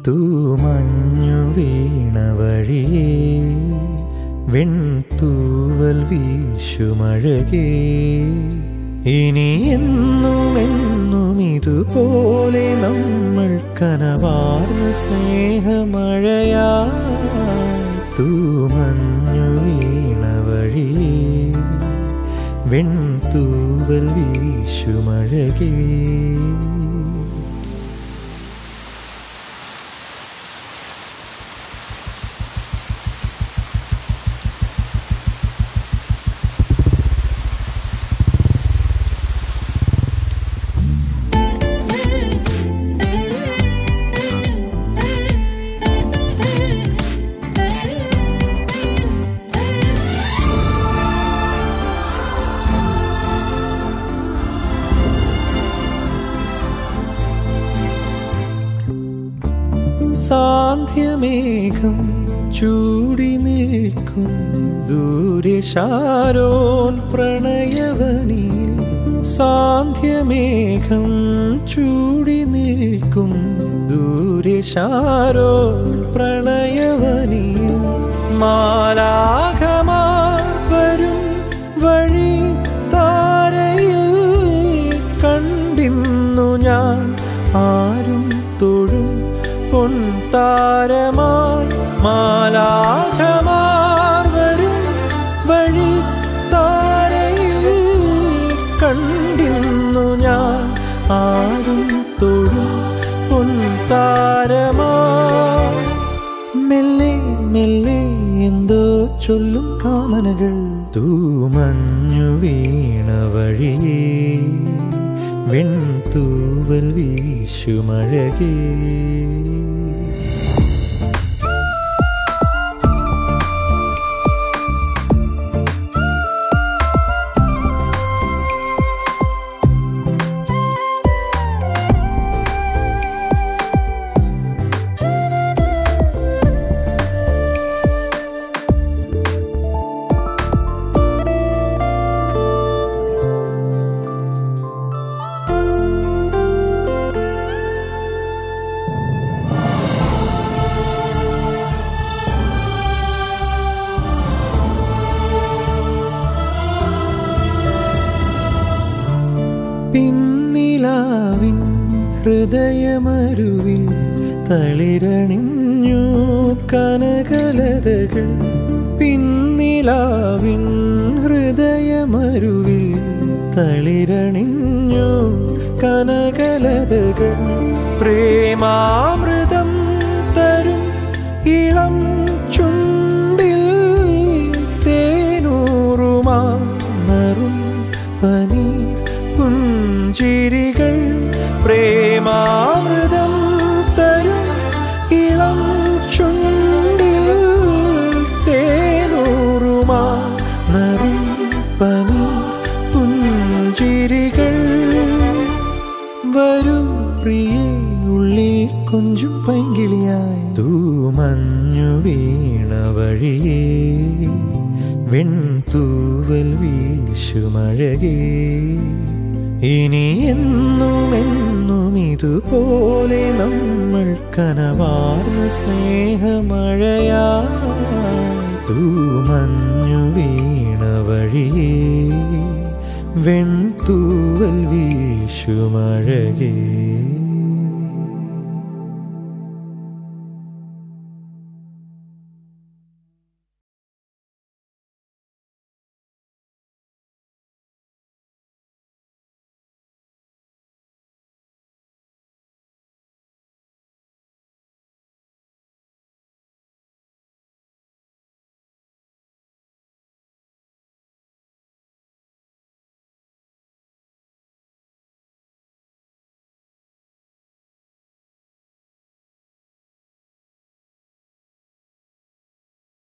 തൂമഞ്ഞു വീണ വഴിയേ വെൺതൂവൽ വീശുമഴകേ ഇനി എന്നും എന്നും ഇതുപോലെ നമ്മൾ കനവാർന്ന സ്നേഹമഴയാ തൂമഞ്ഞു വീണ വഴിയേ വെൺതൂവൽ വീശുമഴകേ സാന്ധ്യമേഘം ചൂടി നിൽക്കും ദൂരെ ശാരോൻ പ്രണയവനിൽ സാന്ധ്യമേഘം ചൂടി നിൽക്കും ദൂരെ ശാരോൻ പ്രണയവനിൽ മാലാഘമാർ വരും വഴി താരയിൽ കണ്ടിന്നു ഞാൻ ആരും തൊഴും പൊൻതാരമായി മാലാഘമാർ വരും വഴി താരയിൽ കണ്ടിന്നു ഞാൻ ആരും തൊഴും പൊൻതാരമായി മെല്ലെ മെല്ലെ എന്തോ ചൊല്ലും കാമനകൾ തൂമഞ്ഞു വീണ വഴിയേ വെൺതൂവൽ വീശുമഴകേ പിന്നിലാവിൻ ഹൃദയമരുവിൽ തളിരണിഞ്ഞു കനകലതകൾ പിന്നിലാവിൻ ഹൃദയമരുവിൽ തളിരണിഞ്ഞു കനകലതകൾ പ്രേമാമൃതം തരും ഇളം ചുണ്ടിൽ തേനൂറുമാറും പനീർ പുഞ്ചിരികൾ പ്രേമാമൃതം തരും ഇളം ചുണ്ടിൽ തേനൂറുമാറും പനീർ പുഞ്ചിരികൾ വരൂ പ്രിയേ ഉള്ളിൽ കൊഞ്ചും പൈങ്കിളിയായി തൂമഞ്ഞു വീണ വഴിയേ വെൺതൂവൽ വീശുമഴകേ ഇനി എന്നും എന്നും ഇതുപോലെ നമ്മൾ കനവാർന്ന സ്നേഹമഴയാ തൂമഞ്ഞു വീണ വഴിയേ വെൺതൂവൽ വീശുമഴകേ